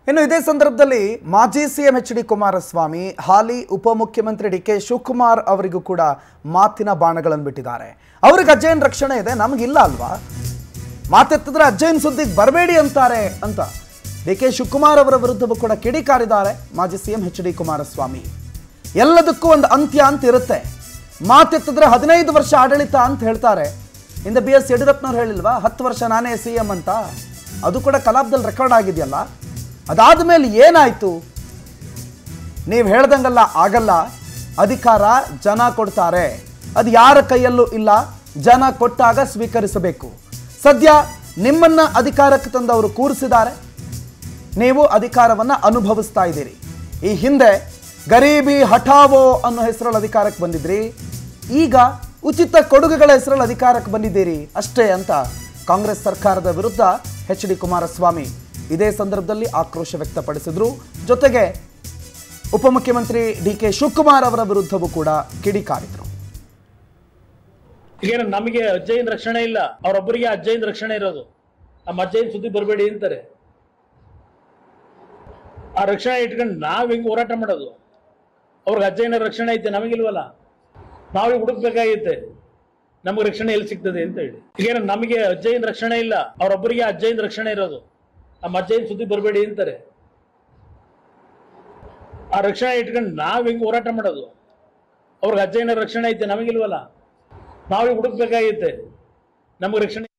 ಇನ್ನು ಇದೇ ಸಂದರ್ಭದಲ್ಲಿ ಮಾಜಿ ಸಿಎಂ ಎಚ್ ಡಿ ಕುಮಾರಸ್ವಾಮಿ ಹಾಲಿ ಉಪಮುಖ್ಯಮಂತ್ರಿ ಡಿ ಕೆ ಶಿವಕುಮಾರ್ ಅವರಿಗೂ ಕೂಡ ಮಾತಿನ ಬಾಣಗಳನ್ನು ಬಿಟ್ಟಿದ್ದಾರೆ ಅವ್ರಿಗೆ ಅಜ್ಜಯನ್ ರಕ್ಷಣೆ ಇದೆ ನಮಗಿಲ್ಲ ಅಲ್ವಾ ಮಾತೆತ್ತಿದ್ರೆ ಅಜ್ಜಯನ್ ಸುದ್ದಿಗೆ ಬರಬೇಡಿ ಅಂತಾರೆ ಅಂತ ಡಿ ಕೆ ಶಿವಕುಮಾರ್ ಅವರ ವಿರುದ್ಧವೂ ಕೂಡ ಕಿಡಿಕಾರಿದ್ದಾರೆ ಮಾಜಿ ಸಿಎಂ ಎಚ್ ಡಿ ಕುಮಾರಸ್ವಾಮಿ ಎಲ್ಲದಕ್ಕೂ ಒಂದು ಅಂತ್ಯ ಅಂತ ಇರುತ್ತೆ ಮಾತೆತ್ತಿದ್ರೆ ಹದಿನೈದು ವರ್ಷ ಆಡಳಿತ ಅಂತ ಹೇಳ್ತಾರೆ ಹಿಂದೆ ಬಿ ಎಸ್ ಯಡಿಯೂರಪ್ಪನವ್ರು ಹೇಳಿಲ್ವಾ ಹತ್ತು ವರ್ಷ ನಾನೇ ಸಿ ಎಂ ಅಂತ ಅದು ಕೂಡ ಕಲಾಪದಲ್ಲಿ ರೆಕಾರ್ಡ್ ಆಗಿದೆಯಲ್ಲ ಅದಾದ ಮೇಲೆ ಏನಾಯ್ತು ನೀವು ಹೇಳ್ದಂಗಲ್ಲ ಆಗಲ್ಲ ಅಧಿಕಾರ ಜನ ಕೊಡ್ತಾರೆ ಅದು ಯಾರ ಕೈಯಲ್ಲೂ ಇಲ್ಲ ಜನ ಕೊಟ್ಟಾಗ ಸ್ವೀಕರಿಸಬೇಕು ಸದ್ಯ ನಿಮ್ಮನ್ನ ಅಧಿಕಾರಕ್ಕೆ ತಂದವರು ಕೂರಿಸಿದ್ದಾರೆ ನೀವು ಅಧಿಕಾರವನ್ನ ಅನುಭವಿಸ್ತಾ ಇದ್ದೀರಿ ಈ ಹಿಂದೆ ಗರೀಬಿ ಹಠಾವೋ ಅನ್ನೋ ಹೆಸರಲ್ಲಿ ಅಧಿಕಾರಕ್ಕೆ ಬಂದಿದ್ರಿ ಈಗ ಉಚಿತ ಕೊಡುಗೆಗಳ ಹೆಸರಲ್ಲಿ ಅಧಿಕಾರಕ್ಕೆ ಬಂದಿದ್ದೀರಿ ಅಷ್ಟೇ ಅಂತ ಕಾಂಗ್ರೆಸ್ ಸರ್ಕಾರದ ವಿರುದ್ಧ ಎಚ್ ಡಿ ಕುಮಾರಸ್ವಾಮಿ ಇದೇ ಸಂದರ್ಭದಲ್ಲಿ ಆಕ್ರೋಶ ವ್ಯಕ್ತಪಡಿಸಿದ್ರು ಜೊತೆಗೆ ಉಪಮುಖ್ಯಮಂತ್ರಿ ಡಿ ಕೆ ಶಿವಕುಮಾರ್ ಅವರ ವಿರುದ್ಧವೂ ಕೂಡ ಕಿಡಿಕಾರಿದ್ರು ಈಗೇನು ನಮಗೆ ಅಜ್ಜಯ್ಯನ ರಕ್ಷಣೆ ಇಲ್ಲ ಅವರೊಬ್ಬರಿಗೆ ಅಜ್ಜಯ್ಯನ ರಕ್ಷಣೆ ಇರೋದು ನಮ್ಮ ಅಜ್ಜಯ್ಯನ ಸುದ್ದಿ ಬರಬೇಡಿ ಅಂತಾರೆ ಆ ರಕ್ಷಣೆ ಇಟ್ಕೊಂಡು ನಾವ್ ಹೆಂಗ್ ಹೋರಾಟ ಮಾಡೋದು ಅವ್ರಿಗೆ ಅಜ್ಜಯ್ಯನ ರಕ್ಷಣೆ ಐತೆ ನಮಗಿಲ್ವಲ್ಲ ನಾವೇ ಹುಡುಕ್ಬೇಕಾಗೈತೆ ನಮಗೆ ರಕ್ಷಣೆ ಎಲ್ಲಿ ಸಿಗ್ತದೆ ಅಂತ ಹೇಳಿ ಈಗೇನು ನಮಗೆ ಅಜ್ಜಯ್ಯನ ರಕ್ಷಣೆ ಇಲ್ಲ ಅವರೊಬ್ಬರಿಗೆ ಅಜ್ಜಯ್ಯನ ರಕ್ಷಣೆ ಇರೋದು ನಮ್ಮ ಅಜ್ಜಯ್ಯನ ಸುದ್ದಿ ಬರಬೇಡಿ ಅಂತಾರೆ ಆ ರಕ್ಷಣೆ ಇಟ್ಕೊಂಡು ನಾವ್ ಹೆಂಗ್ ಹೋರಾಟ ಮಾಡೋದು ಅವ್ರಿಗೆ ಅಜ್ಜಯ್ಯನ ರಕ್ಷಣೆ ಐತೆ ನಮಗಿಲ್ವಲ್ಲ ನಾವೇ ಹುಡುಕ್ಬೇಕಾಗೈತೆ ನಮಗೆ ರಕ್ಷಣೆ